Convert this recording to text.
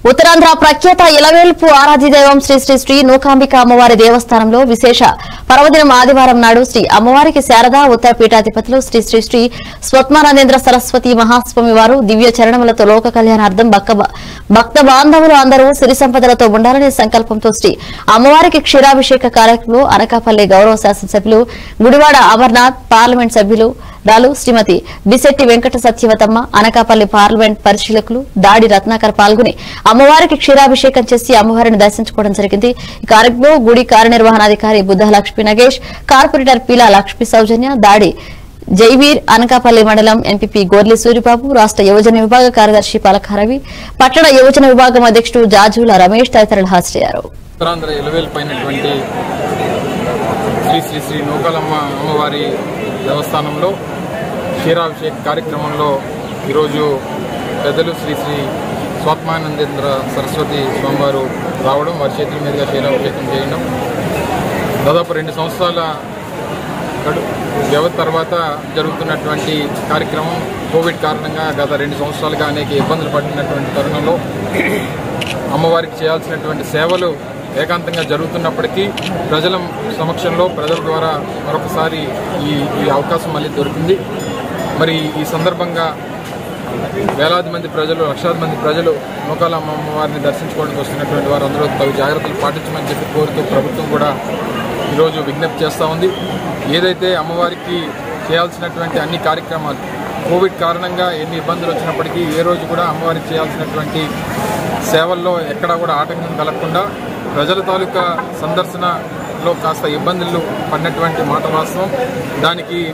ఉత్తరాంధ్ర ప్రఖ్యాత ఇలవేల్పు ఆరాధ్య దైవం శ్రీ శ్రీ శ్రీ నూకాంబిక అమ్మవారి దేవస్థానంలో విశేష పర్వదినం ఆదివారం నాడు శ్రీ అమ్మవారికి శారదా ఉత్తర పీఠాధిపతులు శ్రీ శ్రీ శ్రీ స్వత్మానందేంద్ర సరస్వతి మహాస్వామి వారు దివ్య చరణములతో లోక కళ్యాణార్థం భక్త భక్త బాంధవులు అందరూ సిరి సంపదలతో ఉండాలనే సంకల్పంతో శ్రీ అమ్మవారికి క్షీరాభిషేక కార్యక్రమంలో అనకాపల్లి గౌరవ శాసనసభ్యులు గుడివాడ అమర్నాథ్ పార్లమెంట్ సభ్యులు రాలు శ్రీమతి బిశెట్టి వెంకట సత్యవతమ్మ అనకాపల్లి పార్లమెంట్ పరిశీలకులు దాడి రత్నాకర్ పాల్గొని అమ్మవారికి క్షీరాభిషేకం చేసి అమ్మవారిని దర్శించుకోవడం జరిగింది ఈ కార్యక్రమంలో గుడి కార్యనిర్వహణాధికారి బుద్ధ లక్ష్మీ నగేష్ కార్పొరేటర్ పీలా లక్ష్మీ సౌజన్య దాడి జైవీర్ అనకాపల్లి మండలం ఎంపీపీ గోర్లి సూరిబాబు రాష్ట్ర యువజన విభాగ కార్యదర్శి పలకారవి పట్టణ యువజన విభాగం అధ్యక్షుడు జాజుల రమేష్ తదితరులు హాజరయ్యారు ఉత్తరాంధ్ర ఎలవేల్పైనటువంటి శ్రీ శ్రీ శ్రీ నూకలమ్మ అమ్మవారి దేవస్థానంలో క్షీరాభిషేక కార్యక్రమంలో ఈరోజు పెద్దలు శ్రీ శ్రీ స్వాత్మానందేంద్ర సరస్వతి స్వామివారు రావడం వారి చేతుల మీదుగా క్షీరాభిషేకం చేయడం దాదాపు రెండు సంవత్సరాల గడు వ్యవధి తర్వాత జరుగుతున్నటువంటి కార్యక్రమం కోవిడ్ కారణంగా గత రెండు సంవత్సరాలుగా అనేక ఇబ్బందులు పడినటువంటి తరుణంలో అమ్మవారికి చేయాల్సినటువంటి సేవలు ఏకాంతంగా జరుగుతున్నప్పటికీ ప్రజల సమక్షంలో ప్రజల ద్వారా మరొకసారి ఈ ఈ అవకాశం మళ్ళీ దొరికింది మరి ఈ సందర్భంగా వేలాది మంది ప్రజలు లక్షలాది మంది ప్రజలు నూకాల అమ్మవారిని దర్శించుకోవడానికి వస్తున్నటువంటి వారు అందరూ తగు జాగ్రత్తలు పాటించమని చెప్పి కోరుతూ ప్రభుత్వం కూడా ఈరోజు విజ్ఞప్తి చేస్తూ ఉంది ఏదైతే అమ్మవారికి చేయాల్సినటువంటి అన్ని కార్యక్రమాలు కోవిడ్ కారణంగా ఎన్ని ఇబ్బందులు వచ్చినప్పటికీ ఏ రోజు కూడా అమ్మవారికి చేయాల్సినటువంటి సేవల్లో ఎక్కడా కూడా ఆటంకం కలగకుండా ప్రజల తాలూకా సందర్శనలో కాస్త ఇబ్బందులు పడినటువంటి మాట వాస్తవం దానికి